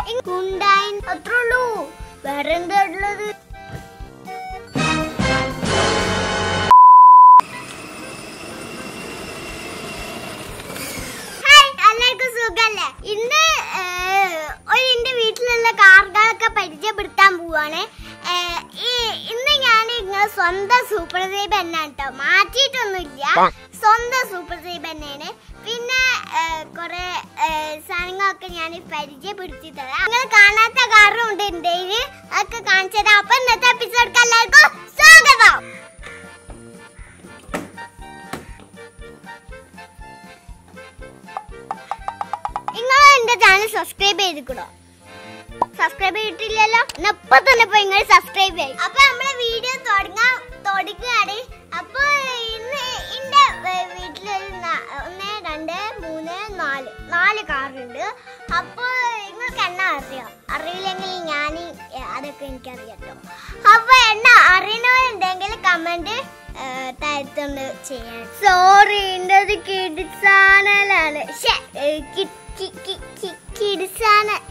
കുണ്ടായി അത്രേ ഉള്ളൂ വേറെ എന്താ ഉള്ളത് ഹായ് എല്ലാവർക്കും സുഖല്ലേ ഇന്ന് ഏഹ്, ഒരു എന്റെ വീട്ടിലുള്ള കാറുകളൊക്കെ പരിചയപ്പെടുത്താൻ പോവാണ് ഏഹ്, ഈ ഇന്ന് ഞാൻ ഇങ്ങനെ സ്വന്തം സൂപ്പർ സൈബ് തന്നെ കേട്ടോ മാറ്റിയിട്ടൊന്നുമില്ല സ്വന്തം സൂപ്പർ സൈബ് തന്നെയാണ് പിന്നെ ഏഹ്, കുറെ ഏഹ്, സാധനങ്ങളൊക്കെ ഞാൻ പരിചയപ്പെടുത്തി തരാം നിങ്ങൾ കാണാത്ത കാറും ഉണ്ട് എൻ്റെ കയ്യില്. അതൊക്കെ കാണിച്ചത് അപ്പൊ ഇന്നത്തെ എപ്പിസോഡ് എല്ലാവർക്കും സ്വാഗതം നിങ്ങൾ എന്റെ ചാനൽ സബ്സ്ക്രൈബ് ചെയ്തിക്കണോ സബ്സ്ക്രൈബ് ചെയ്തിട്ടില്ലല്ലോ എന്നാ ഇപ്പൊ തന്നെ പോയി നിങ്ങൾ സബ്സ്ക്രൈബ് ചെയ്യും അപ്പൊ നമ്മളെ വീഡിയോ തുടങ്ങാൻ തുടങ്ങുകയാണ് അപ്പൊ ഇന്ന് എന്റെ വീട്ടിലൊരു ന- ഒന്ന് രണ്ട് മൂന്ന് നാല് നാല് കാറുണ്ട് അപ്പൊ നിങ്ങൾക്ക് എണ്ണ അറിയാം അറിയില്ലെങ്കിൽ ഞാൻ അതൊക്കെ എനിക്കറിയാം കേട്ടോ അപ്പൊ എണ്ണ അറിയണവരുണ്ടെങ്കിൽ കമന്റ് താഴ്ത്തുണ്ട് ചെയ്യാൻ സോറി എൻ്റെ അത് കിഡ്സ് ചാനലാണ് കിഡ്സ് ചാനൽ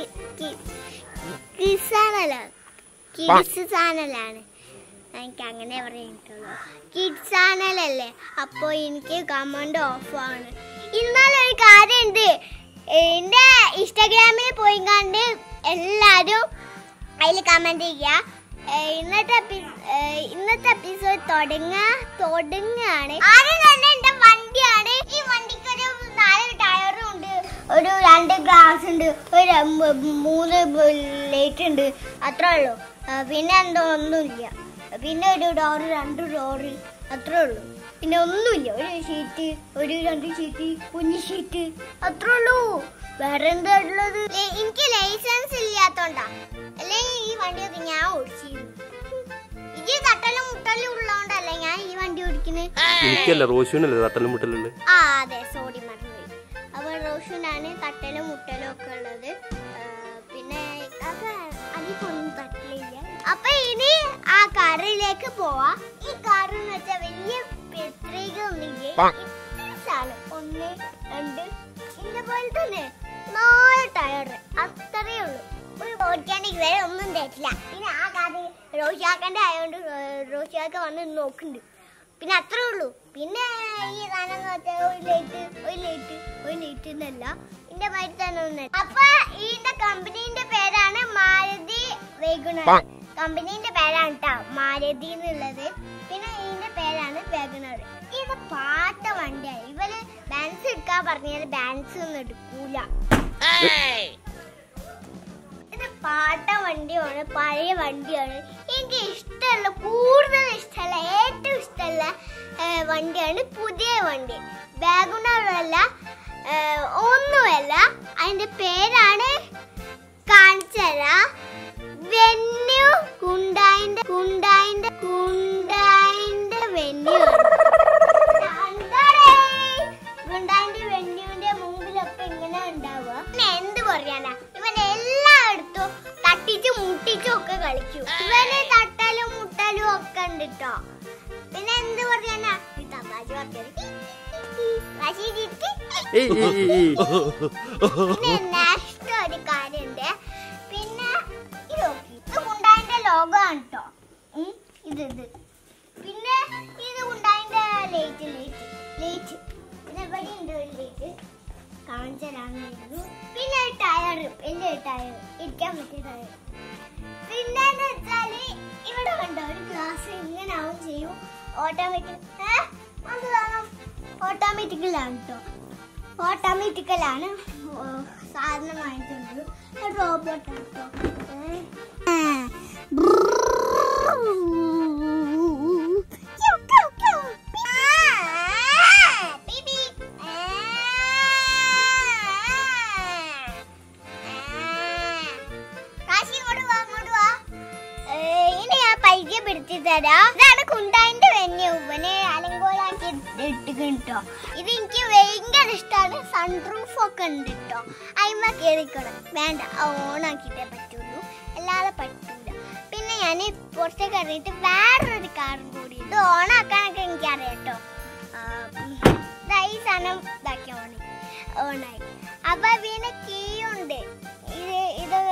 കിഡ്സ് ചാനലാണ് കിഡ്സ് ചാനലാണ് എനിക്ക് അങ്ങനെ പറയുന്നുള്ളൂ കിഡ്സ് ചാനലല്ലേ അപ്പോൾ എനിക്ക് കമന്റ് ഓഫാണ് ഇന്നാലും ഒരു കാര്യമുണ്ട് എൻ്റെ ഇൻസ്റ്റാഗ്രാമിൽ പോയി കണ്ട് എല്ലാവരും അതിൽ കമന്റ് ചെയ്യുക ഏഹ് ഇന്നത്തെ എപ്പി- ഏഹ് ഇന്നത്തെ എപ്പിസോഡ് തുടങ്ങ തുടങ്ങാണ് ആദ്യം തന്നെ എന്റെ വണ്ടിയാണ് ഈ വണ്ടിക്ക് ഒരു നാല് ടയറും ഉണ്ട് ഒരു രണ്ട് ഗ്ലാസ് ഉണ്ട് ഒരു മ- മൂന്ന് ലൈറ്റ് ഉണ്ട് അത്രേ ഉള്ളൂ ആ, പിന്നെ എന്തോ ഒന്നുമില്ല പിന്നെ ഒരു ഡോറ് രണ്ട് ഡോറ് അത്രേ ഉള്ളൂ പിന്നെ ഒന്നുമില്ല ഒരു ഷീറ്റ് ഒരു രണ്ട് ഷീറ്റ് കുഞ്ഞു ഷീറ്റ് അത്രേ ഉള്ളൂ വേറെ എന്താ ഉള്ളത് ഏ, എനിക്ക് ലൈസൻസ് ഇല്ലാത്തോണ്ടാ അല്ലെങ്കിൽ ഈ വണ്ടിയൊക്കെ ഞാൻ ഓടിച്ചിരുന്നു ഇത് തട്ടലും മുട്ടലും ഉള്ളതുകൊണ്ടല്ലേ ഞാൻ ഈ വണ്ടി ഓടിക്കുന്നത് എനിക്കല്ല റോഷുവിനല്ലേ തട്ടലും മുട്ടലുള്ളത് ആ അതെ സോറി മറന്നുപോയി അപ്പൊ റോഷനാണ് തട്ടലും മുട്ടലും ഒക്കെ ഉള്ളത് ആ, പിന്നെ അപ്പൊ അതിപ്പൊന്നും തട്ടലില്ല അപ്പൊ ഇനി ആ കാറിലേക്ക് പോവാ ഈ കാർ എന്ന് വെച്ചാൽ വലിയ പെത്രയൊന്നുമില്ലേ ആണ് ഒന്ന് രണ്ട് ഇന്ന പോലെ തന്നെ നാല് ടയർ അത്രയേ ഉള്ളൂ ഒരു ഓടിക്കാണെങ്കിൽ വരെ ഒന്നും തരില്ല പിന്നെ ആ കാറ് റോഷാക്കന്റെ ആയതുകൊണ്ട് റോഷാക്ക വന്ന് നോക്കുന്നുണ്ട് പിന്നെ അത്രേ ഉള്ളൂ പിന്നെ ഈ സാധനം എന്ന് വെച്ചാൽ ഒരു ലൈറ്റ് ഒരു ലൈറ്റ് ഒരു ലൈറ്റ് എന്നല്ല ഇതിന്റെ മാതിരി തന്നെ ഒന്ന് അപ്പൊ ഇതിന്റെ കമ്പനീന്റെ പേരാണ് മാരുതി വേഗുണർ കമ്പനീന്റെ പേരാണ് കേട്ടോ മാരുതി എന്നുള്ളത് പിന്നെ ഇതിന്റെ പേരാണ് വേഗുണർ ഇത് പാട്ട വണ്ടിയാണ് ഇവര് ബാൻസ് എടുക്കാൻ പറഞ്ഞാൽ ബാൻസ് ഒന്നും എടുക്കൂല ഇത് പാട്ട വണ്ടിയാണ് പഴയ വണ്ടിയാണ് എനിക്ക് ഇഷ്ടമുള്ള കൂടുതൽ ഇഷ്ടമുള്ള ഏറ്റവും ഇഷ്ടമുള്ള ഏ, വണ്ടിയാണ് പുതിയ വണ്ടി ബാഗുണറല്ല ഒന്നുമല്ല അതിന്റെ പേരാണ് കാണിച്ചര വെന്യു കുണ്ടായിന്റെ കുണ്ടായിന്റെ കുണ്ടായിന്റെ വെന്യു ഗുണ്ടായിന്റെ വെന്യുവിന്റെ മുമ്പിലൊക്കെ ഇങ്ങനെ ഉണ്ടാവുക പിന്നെ എന്ത് പറയാനാ ഇവൻ എല്ലായിടത്തും തട്ടിച്ചും മുട്ടിച്ചും ഒക്കെ കളിക്കും ഇവന് തട്ടലും മുട്ടലും ഒക്കെ ഉണ്ട് ട്ടോ പിന്നെ എന്ത് പറയാനാ ഈ തമാശ പറഞ്ഞത് റഷീദിക്ക് ഏയ് ഏയ് ഏയ് ഏയ്. പിന്നെ നെക്സ്റ്റ് ഒരു കാര്യണ്ട് പിന്നെ ഇത് നോക്കി ഇത് ഉണ്ടായതിന്റെ ലോഗോ ആണ് കേട്ടോ ഇത് ഇത് പിന്നെ ഇത് ഉണ്ടായതിന്റെ ലേറ്റ് ലേറ്റ് ലേറ്റ് പിന്നെ ഇവിടെ ഉണ്ട് ഒരു ലേറ്റ് കാണിച്ചരായിരുന്നു പിന്നെ ഒരു ടയർ വലിയ ടയർ ഇരിക്കാൻ പറ്റിയ ടയർ പിന്നെ എന്ന് വെച്ചാല് ഇവിടെ കണ്ടോ ഒരു ഗ്ലാസ് ഇങ്ങനെ ആവും ചെയ്യും ഓട്ടോമാറ്റിക് ഓട്ടോമാറ്റിക്കലാണ് കേട്ടോ ഓട്ടോമാറ്റിക്കലാണ് സാധനം വാങ്ങിച്ചുണ്ട് റോബോട്ടാണ് കേട്ടോ ഇനി ഞാൻ പരിചയപ്പെടുത്തി തരാം ഇതാണ് കുണ്ടായിന്റെ വെന്യൂ ഇവനെ അലങ്കോലാക്കി ഇട്ട് കേട്ടോ ഇത് എനിക്ക് ഭയങ്കര ഇഷ്ടമാണ് സൺറൂഫ് ഒക്കെ ഉണ്ട് കേട്ടോ അയിമ കയറിക്കണം വേണ്ട ഓണാക്കിട്ടേ പറ്റുള്ളൂ അല്ലാതെ പറ്റൂല പിന്നെ ഞാൻ പുറത്തേക്ക് ഇറങ്ങിയിട്ട് വേറൊരു കാറും കൂടി ഇത് ഓണാക്കാനൊക്കെ എനിക്കറിയാം കേട്ടോ ആ, ഉം. ദാ ഈ സാധനം ഇതാക്കി ഓണായി ഓണായി അപ്പൊ പിന്നെ കീ ഉണ്ട് ഇത് ഇത്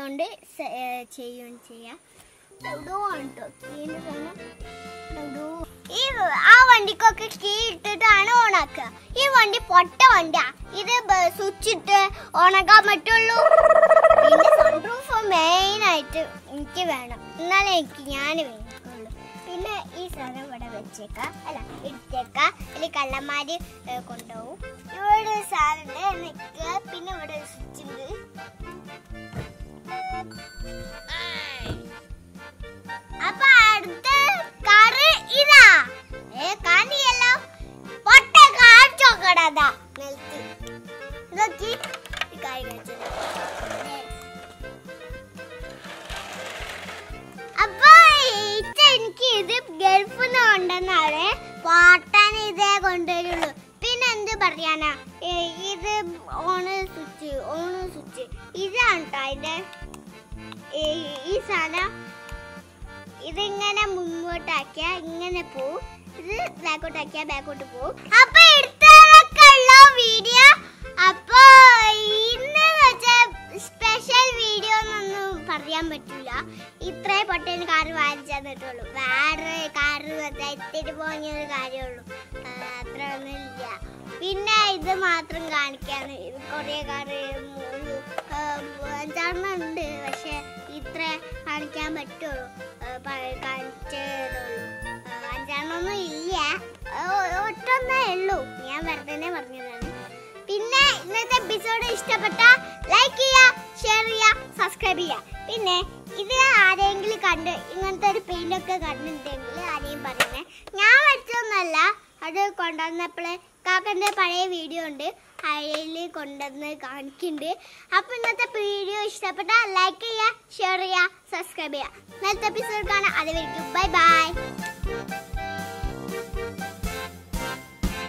കൊണ്ട് സ- ഏ, ചെയ്യുകയും ചെയ്യാം എവിടെയോ ആണ് ട്ടോ. കീഴിന്റെ സാധനം. എവിടെയോ. ഈ ആ വണ്ടിക്കൊക്കെ കീ ഇട്ടിട്ടാണ് ഓണാക്കുക ഈ വണ്ടി പൊട്ട വണ്ടിയാ ഇത് സ്വിച്ച് ഇട്ട് ഓണാക്കാൻ പറ്റുള്ളൂ പിന്നെ സൺറൂഫ് മെയിൻ ആയിട്ട് എനിക്ക് വേണം എന്നാലേ എനിക്ക് ഞാൻ വേണ്ടുള്ളൂ പിന്നെ ഈ സാധനം ഇവിടെ വെച്ചേക്കാം അല്ല എടുത്തേക്കാം അല്ലെങ്കിൽ കള്ളന്മാര് ഏ, കൊണ്ടുപോകും ഇവിടെ ഒരു സാധനം നിൽക്കുക പിന്നെ ഇവിടെ ഒരു സ്വിച്ച് ഉണ്ട് അപ്പൊ അടുത്ത കാറ് ഇതാ ഏ കാണിയല്ലോ പൊട്ട കാണിച്ചോക്കടാ നിലത്ത് ഇതൊക്കെ ഈ കാര്യം കാണിച്ചത് അപ്പൊ ഇച്ച എനിക്ക് ഇത് ഗൾഫിൽ നിന്ന് കൊണ്ടുവന്നാണ് പാട്ടാൻ ഇതേ കൊണ്ടുവരുള്ളൂ പിന്നെ എന്ത് പറയാനാ ഏ, ഇത് ഓണ് സ്വിച്ച് ഓണ് സ്വിച്ച് ഇതാണ് ട്ടോ ഇതിന്റെ ഈ ഈ സാധനം ഇതിങ്ങനെ മുന്നോട്ടാക്കിയ ഇങ്ങനെ പോവും ഇത് ബാക്കോട്ടാക്കിയ ബാക്കോട്ട് പോവും അപ്പൊ എടുത്തുള്ള വീഡിയോ അപ്പൊ ഇന്ന് വെച്ചാൽ സ്പെഷ്യൽ വീഡിയോ എന്നൊന്നും പറയാൻ പറ്റൂല ഇത്രേ പൊട്ടന് കാറ് വാങ്ങിച്ചു തന്നിട്ടുള്ളൂ വേറെ കാറ് എത്തിയിട്ട് പോഞ്ഞ ഒരു കാര്യമുള്ളൂ ആ, അത്ര ഒന്നും ഇല്ല പിന്നെ ഇത് മാത്രം കാണിക്കാണ് ഇത് കുറേ കാറ് ഒരു ആ, അഞ്ചാറെണ്ണം ഉണ്ട് പക്ഷെ ഇത്ര കാണിക്കാൻ പറ്റുള്ളൂ ആ, പ- കാണിച്ചതുള്ളൂ ആ, അഞ്ചാറെണ്ണമൊന്നും ഇല്ല ആ, ഒ- ഒറ്റൊന്നേ ഉള്ളൂ ഞാൻ വെറുതെ പറഞ്ഞതാണ് പിന്നെ ഇന്നത്തെ എപ്പിസോഡ് ഇഷ്ടപ്പെട്ട ലൈക്ക് ചെയ്യുക ഷെയർ ചെയ്യുക സബ്സ്ക്രൈബ് ചെയ്യുക പിന്നെ ഇത് ആരെങ്കിലും കണ്ട് ഇങ്ങനത്തെ ഒരു പെയിന്റ് ഒക്കെ കണ്ടിട്ടുണ്ടെങ്കിൽ ആരെയും പറയണേ ഞാൻ വെച്ചൊന്നല്ല അത് കൊണ്ടുവന്നപ്പോഴേ കാക്കൻ്റെ പഴയ വീഡിയോ ഉണ്ട് അതിൽ കൊണ്ടുവന്ന് കാണിക്കുന്നുണ്ട് അപ്പോൾ ഇന്നത്തെ വീഡിയോ ഇഷ്ടപ്പെട്ട ലൈക്ക് ചെയ്യുക ഷെയർ ചെയ്യുക സബ്സ്ക്രൈബ് ചെയ്യുക ഇന്നത്തെ എപ്പിസോഡ് കാണാം അതുവരെയ്ക്കും ബൈ ബൈ